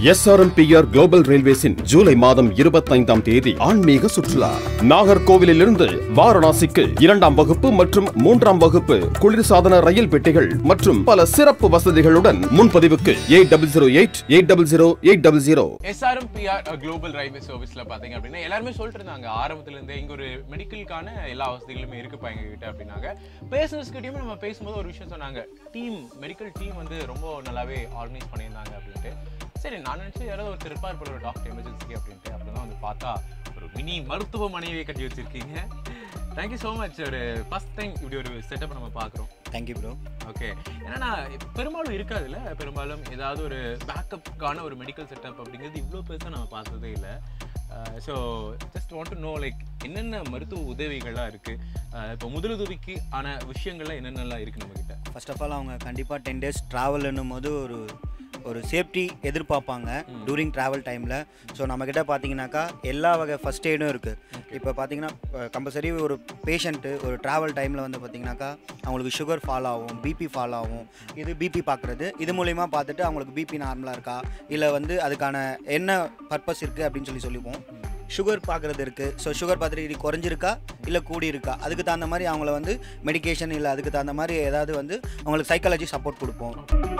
SRMPR global ரயில்வேஸின் July மாதம் இருபத்தைந்தாம் தேதி ஆன்மீக சுற்றுலா நாகர்கோவிலிலிருந்து வாரணாசிக்கு இரண்டாம் வகுப்பு மற்றும் மூன்றாம் வகுப்பு குளிர்சாதன ரயில் பெட்டிகள் மற்றும் பல சிறப்பு வசதிகளுடன் முன்பதிவுக்கு eight double zero eight eight double zero eight double zero SRMPR global railway சர்வீஸ்ல பாத்தீங்க அப்படின்னா எல்லாருமே சொல்லிட்டு இருந்தாங்க ஆரம்பத்துல இருந்தே இங்க ஒரு மெடிக்கலுக்கான எல்லா வசதிகளுமே இருக்குப்பா எங்க கிட்ட அப்படின்னாங்க பேசன்ஸ் கிட்டயுமே நம்ம பேசும்போது ஒரு விஷயம் சொன்னாங்க டீம் மெடிக்கல் டீம் வந்து ரொம்ப நல்லாவே ஆர்கனைஸ் பண்ணியிருந்தாங்க அப்படின்ட்டு சரி நான் நினைச்சேன் யாராவது ஒருத்தர் இருப்பார் போல ஒரு டாக்டர் எமர்ஜென்சிக்கு அப்படின்ட்டு அப்புறம் தான் வந்து பார்த்தா ஒரு மினி மருத்துவமனையை கட்டி வச்சிருக்கீங்க தேங்க்யூ ஸோ மச் ஒரு ஃபர்ஸ்ட் டைம் இப்படி ஒரு செட்டப் நம்ம பார்க்குறோம் தேங்க்யூ ப்ரோ ஓகே ஏன்னா பெரும்பாலும் இருக்காதுல்ல பெரும்பாலும் ஏதாவது ஒரு பேக்கப்புக்கான ஒரு மெடிக்கல் செட்டப் அப்படிங்கிறது இவ்வளோ பெருசாக நம்ம பார்த்ததே இல்லை so just want to know like என்னென்ன மருத்துவ உதவிகள்லாம் இருக்குது இப்போ முதலுதவிக்கு ஆன விஷயங்கள்லாம் என்னென்னலாம் இருக்குது நம்மக்கிட்ட ஃபர்ஸ்ட் ஆஃப் ஆல் அவங்க கண்டிப்பாக டென் டேஸ் ட்ராவல்னும் போது ஒரு ஒரு சேஃப்டி எதிர்பார்ப்பாங்க டூரிங் ட்ராவல் டைமில் ஸோ நம்மக்கிட்ட பார்த்தீங்கன்னாக்கா எல்லா வகை ஃபஸ்ட் எய்டும் இருக்குது இப்போ பார்த்தீங்கன்னா கம்பல்சரி ஒரு பேஷண்ட்டு ஒரு ட்ராவல் டைமில் வந்து பார்த்தீங்கன்னாக்கா அவங்களுக்கு சுகர் ஃபால் ஆகும் பிபி ஃபால் ஆகும் இது பிபி பார்க்குறது இது மூலிமா பார்த்துட்டு அவங்களுக்கு பிபி நார்மலாக இருக்கா இல்லை வந்து அதுக்கான என்ன பர்பஸ் இருக்குது அப்படின்னு சொல்லி சொல்லிப்போம் சுகர் பார்க்குறது இருக்குது ஸோ சுகர் பார்த்துட்டு இது குறைஞ்சிருக்கா இல்லை கூடி இருக்கா அதுக்கு தகுந்த மாதிரி அவங்கள வந்து மெடிகேஷன் இல்லை அதுக்கு தகுந்த மாதிரி ஏதாவது வந்து அவங்களுக்கு சைக்காலஜி சப்போர்ட் கொடுப்போம்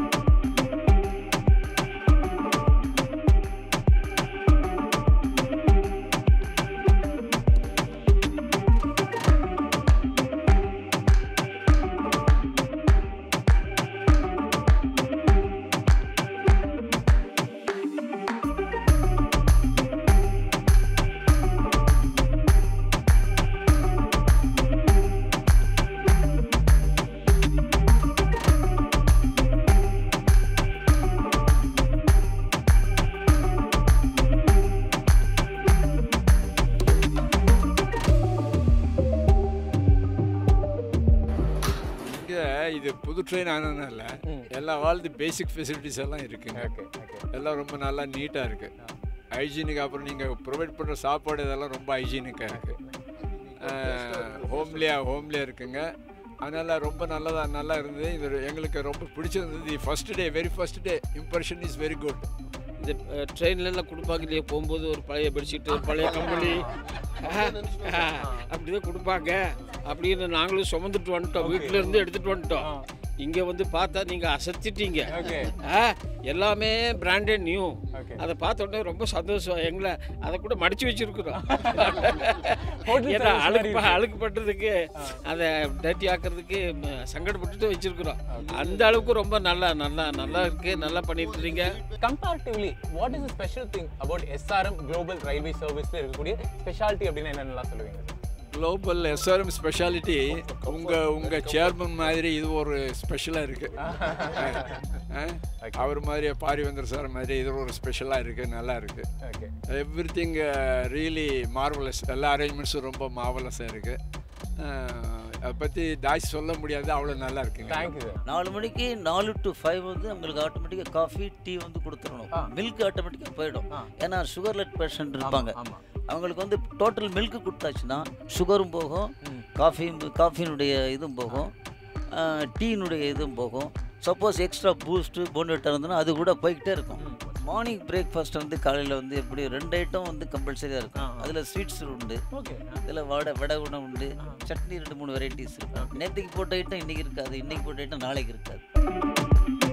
இங்கே இது புது ட்ரெயின் ஆனதுனால எல்லா வாழ்ந்து பேசிக் ஃபெசிலிட்டிஸ் எல்லாம் இருக்குங்க ஓகே ஓகே எல்லாம் ரொம்ப நல்லா நீட்டாக இருக்குது ஹைஜீனிக் அப்புறம் நீங்கள் ப்ரொவைட் பண்ணுற சாப்பாடு இதெல்லாம் ரொம்ப ஹைஜீனிக்காக இருக்குது ஹோம்லியாக ஹோம்லியாக இருக்குங்க அதனால் ரொம்ப நல்லதா நல்லா இருந்தது இது எங்களுக்கு ரொம்ப பிடிச்சிருந்தது first day very first day impression is very good இந்த ட்ரெயின்லாம் கொடுப்பாங்க இல்லையா போகும்போது ஒரு பழைய பெட்ஷீட்டு பழைய கம்பளி அப்படிதான் கொடுப்பாங்க அப்படின்னு நாங்களும் சுமந்துட்டு வந்துட்டோம் வீட்டில இருந்து எடுத்துட்டு வந்துட்டோம் இங்கே வந்து பார்த்தா நீங்கள் அசத்திட்டீங்க ஓகே ஆ, எல்லாமே பிராண்டட் நியூ Okay. அதை பார்த்த உடனே ரொம்ப சந்தோஷம் எங்களை அதை கூட மடிச்சு வச்சிருக்கிறோம் Hotel ஏன்னா service அழுக்கு மாதிரி ப- அழுக்கு பட்டுறதுக்கு அதை டர்ட்டி ஆக்கிறதுக்கு ம, சங்கடப்பட்டுட்டு வச்சிருக்கிறோம் அந்த அளவுக்கு ரொம்ப நல்லா நல்லா நல்லா இருக்கு நல்லா பண்ணிட்டு இருக்கீங்க comparatively what is special thing about SRM global railway சர்வீஸ்ல இருக்கக்கூடிய ஸ்பெஷாலிட்டி அப்படின்னா என்னென்னலாம் சொல்லுவீங்க சார் குளோபல் எஸ்ஆர்எம் ஸ்பெஷாலிட்டி உங்கள் உங்கள் சேர்மன் மாதிரி இது ஒரு ஸ்பெஷலாக இருக்குது அவர் மாதிரி பாரிவேந்தர் சார் மாதிரி இது ஒரு ஸ்பெஷலாக இருக்குது நல்லா இருக்குது okay everything really marvellous எல்லா அரேஞ்ச்மெண்ட்ஸும் ரொம்ப மார்வலஸாக இருக்குது அதை பற்றி தாய் சொல்ல முடியாது அவ்வளோ நல்லா இருக்குங்க தேங்க்யூ சார் நாலு மணிக்கு நாலு டு ஃபைவ் வந்து அவங்களுக்கு ஆட்டோமேட்டிக்காக காஃபி டீ வந்து ஆ. கொடுத்துடணும் மில்க் ஆட்டோமேட்டிக்காக போயிடும் ஆ. ஏன்னா சுகர் லெட் பேஷண்ட் இருப்பாங்க ஆமா அவங்களுக்கு வந்து டோட்டல் மில்க் கொடுத்தாச்சுன்னா சுகரும் போகும் காஃபியும் காஃபியினுடைய இதுவும் போகும் டீனுடைய இதுவும் போகும் சப்போஸ் எக்ஸ்ட்ரா பூஸ்ட்டு போன்விட்டா இருந்ததுன்னா அது கூட போய்கிட்டே இருக்கும் மார்னிங் பிரேக்ஃபாஸ்ட் வந்து காலையில் வந்து எப்படி ரெண்டு ஐட்டம் வந்து கம்பல்சரியாக ஆ, இருக்கும் ஆ. அதில் ஸ்வீட்ஸ் உண்டு ஓகே இதில் வடை வடை உணவு உண்டு சட்னி ரெண்டு மூணு வெரைட்டிஸ் இருக்கும் நேற்றுக்கு போட்ட ஐட்டம் இன்றைக்கி இருக்காது இன்றைக்கி போட்ட ஐட்டம் நாளைக்கு இருக்காது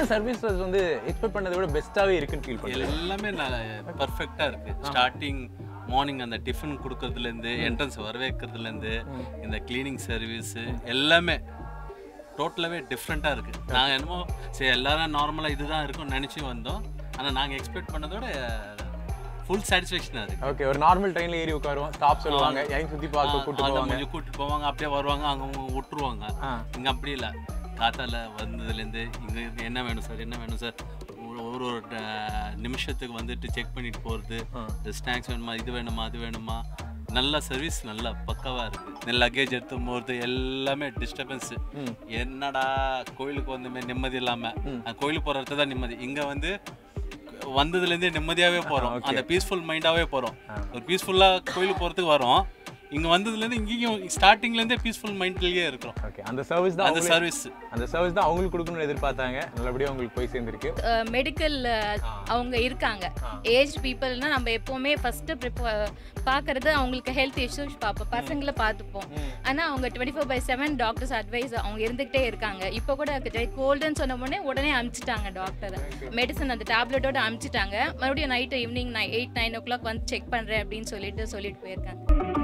சர்வீசஸ் வந்து எக்ஸ்பெக்ட் பண்ணதை விட பெஸ்ட்டாவே இருக்குன்னு ஃபீல் பண்ணுறேன் எல்லாமே பர்ஃபெக்டாக இருக்கு ஸ்டார்டிங் மார்னிங் அந்த டிஃபன் கொடுக்கறதுலேருந்து என்ட்ரன்ஸ் வரவேற்கிறதுலேருந்து இந்த க்ளீனிங் சர்வீஸு எல்லாமே டோட்டலாகவே டிஃப்ரெண்ட்டாக இருக்குது நாங்கள் என்னமோ சரி எல்லாரும் நார்மலாக இதுதான் இருக்கும்னு நினச்சி வந்தோம் ஆனால் நாங்கள் எக்ஸ்பெக்ட் பண்ணதோட ஃபுல் சாட்டிஸ்ஃபேக்ஷனாக இருக்குது ஓகே ஒரு நார்மல் ட்ரெயின்ல ஏறி உட்காருவோம் ஸ்டாப் சொல்லுவாங்க எங்க சுத்தி பார்க்க கூட்டு அதை போவாங்க கொஞ்சம் கூட்டிட்டு போவாங்க அப்படியே வருவாங்க அங்கே விட்டுருவாங்க ஆ. இங்கே அப்படி இல்லை காத்தால வந்ததுலேருந்து இங்கே என்ன வேணும் சார் என்ன வேணும் சார் ஒரு ஒரு ட- நிமிஷத்துக்கு வந்துட்டு செக் பண்ணிட்டு போகிறது ஸ்நாக்ஸ் வேணுமா இது வேணுமா அது வேணுமா நல்ல சர்வீஸ் நல்லா பக்காவாக இருக்குது லக்கேஜ் எடுத்து போகிறது எல்லாமே டிஸ்டர்பன்ஸு என்னடா கோயிலுக்கு வந்தமே நிம்மதி இல்லாமல் கோயிலுக்கு போகிற இடத்துல தான் நிம்மதி இங்கே வந்து வந்ததுலேருந்தே நிம்மதியாகவே போகிறோம் அந்த பீஸ்ஃபுல் மைண்டாகவே போகிறோம் ஒரு பீஸ்ஃபுல்லாக கோயிலுக்கு போகிறதுக்கு வரோம் இங்கே வந்ததுலேருந்து இங்கேயும் ஸ்டார்டிங்லேருந்தே பீஸ்ஃபுல் மைண்ட்லேயே இருக்கிறோம் ஓகே அந்த சர்வீஸ் தான் அந்த அவங்களே- சர்வீஸ் அந்த சர்வீஸ் தான் அவங்களுக்கு கொடுக்கணும்னு எதிர்பார்த்தாங்க நல்லபடியா உங்களுக்கு போய் சேர்ந்துருக்கு மெடிக்கல் அவங்க இருக்காங்க ஏஜ் பீப்புள்னா நம்ம எப்போவுமே ஃபஸ்ட்டு பார்க்கறது அவங்களுக்கு ஹெல்த் இஷ்யூஸ் பார்ப்போம் பசங்களை பார்த்துப்போம் ஆனால் அவங்க twenty four by seven doctors advice அவங்க இருந்துகிட்டே இருக்காங்க இப்போ கூட கோல்டுன்னு சொன்ன உடனே உடனே அனுப்பிச்சிட்டாங்க டாக்டர் மெடிசன் அந்த டேப்லெட்டோட அனுப்பிச்சிட்டாங்க மறுபடியும் நைட்டு ஈவினிங் நான் எயிட் நைன் ஓ கிளாக் வந்து செக் பண்ணுறேன் அப்படின்னு சொல்லிட்டு சொல்லிட்டு போயிருக்காங்க